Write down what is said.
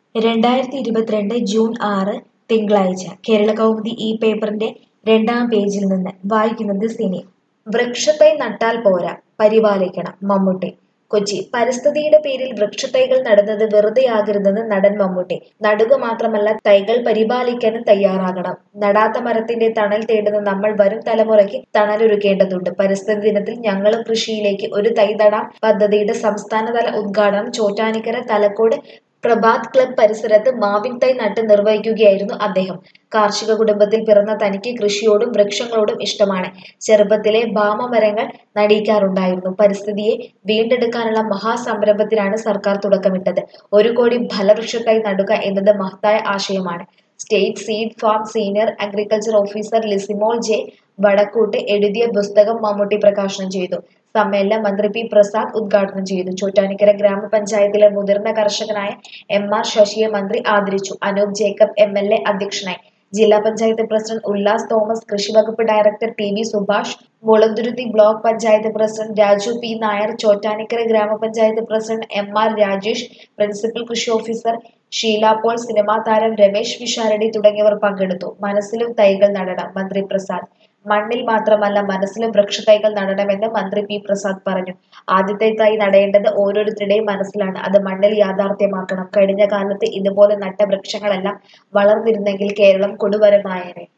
രണ്ടായിരത്തി ഇരുപത്തിരണ്ട് ജൂൺ ആറ് തിങ്കളാഴ്ച കേരളകൗമുദി ഈ പേപ്പറിന്റെ രണ്ടാം പേജിൽ നിന്ന് വായിക്കുന്നത് സിനി വൃക്ഷത്തൈ നട്ടാൽ പോരാ പരിപാലിക്കണം മമ്മൂട്ടി കൊച്ചി പരിസ്ഥിതിയുടെ പേരിൽ വൃക്ഷത്തൈകൾ നടുന്നത് വെറുതെയാകരുതെന്ന് നടൻ മമ്മൂട്ടി നടുക മാത്രമല്ല തൈകൾ പരിപാലിക്കാനും തയ്യാറാകണം നടാത്ത മരത്തിന്റെ തണൽ തേടുന്ന നമ്മൾ വരും തലമുറയ്ക്ക് തണലൊരുക്കേണ്ടതുണ്ട് പരിസ്ഥിതി ദിനത്തിൽ ഞങ്ങളും കൃഷിയിലേക്ക് ഒരു തൈ നടാം പദ്ധതിയുടെ സംസ്ഥാനതല ഉദ്ഘാടനം ചോറ്റാനിക്കര തലക്കോട് പ്രഭാത് ക്ലബ് പരിസരത്ത് മാവിൻ തൈ നട്ട് നിർവഹിക്കുകയായിരുന്നു അദ്ദേഹം കാർഷിക കുടുംബത്തിൽ പിറന്ന തനിക്ക് കൃഷിയോടും വൃക്ഷങ്ങളോടും ഇഷ്ടമാണ് ചെറുപ്പത്തിലെ ഭാമമരങ്ങൾ നടിക്കാറുണ്ടായിരുന്നു പരിസ്ഥിതിയെ വീണ്ടെടുക്കാനുള്ള മഹാസംരംഭത്തിനാണ് സർക്കാർ തുടക്കമിട്ടത് ഒരു കോടി ഫലവൃക്ഷത്തൈ നടുക എന്നത് മഹത്തായ ആശയമാണ് state seed farm senior agriculture officer Lissymol J Vadakkoot എഴുതിയ പുസ്തകം മമ്മൂട്ടി പ്രകാശനം ചെയ്തു സമ്മേളനം മന്ത്രി പി പ്രസാദ് ഉദ്ഘാടനം ചെയ്തു ചോറ്റാനിക്കര ഗ്രാമപഞ്ചായത്തിലെ മുതിർന്ന കർഷകനായ എം ആർ ശശിയെ മന്ത്രി ആദരിച്ചു Anoop Jacob M L A അധ്യക്ഷനായി ജില്ലാ പഞ്ചായത്ത് പ്രസിഡന്റ് ഉല്ലാസ് തോമസ് കൃഷിവകുപ്പ് director T V Subhash Mulanthuruthy block panchayat president Raju P Nair Chottanikkara ഗ്രാമപഞ്ചായത്ത് president M R Rajesh principal കൃഷി ഓഫീസർ ഷീല പോൾ സിനിമാ താരം രമേശ് പിഷാരടി തുടങ്ങിയവർ പങ്കെടുത്തു മനസ്സിലും തൈകൾ നടണം മന്ത്രി പ്രസാദ് മണ്ണിൽ മാത്രമല്ല മനസ്സിലും വൃക്ഷത്തൈകൾ നടണമെന്ന് മന്ത്രി പി പ്രസാദ് പറഞ്ഞു ആദ്യത്തെ തൈ നടേണ്ടത് ഓരോരുത്തരുടെയും മനസ്സിലാണ് അത് മണ്ണിൽ യാഥാർത്ഥ്യമാക്കണം കഴിഞ്ഞ കാലത്ത് ഇതുപോലെ നട്ട വൃക്ഷങ്ങളെല്ലാം വളർന്നിരുന്നെങ്കിൽ കേരളം കൊടുവരമായേനെ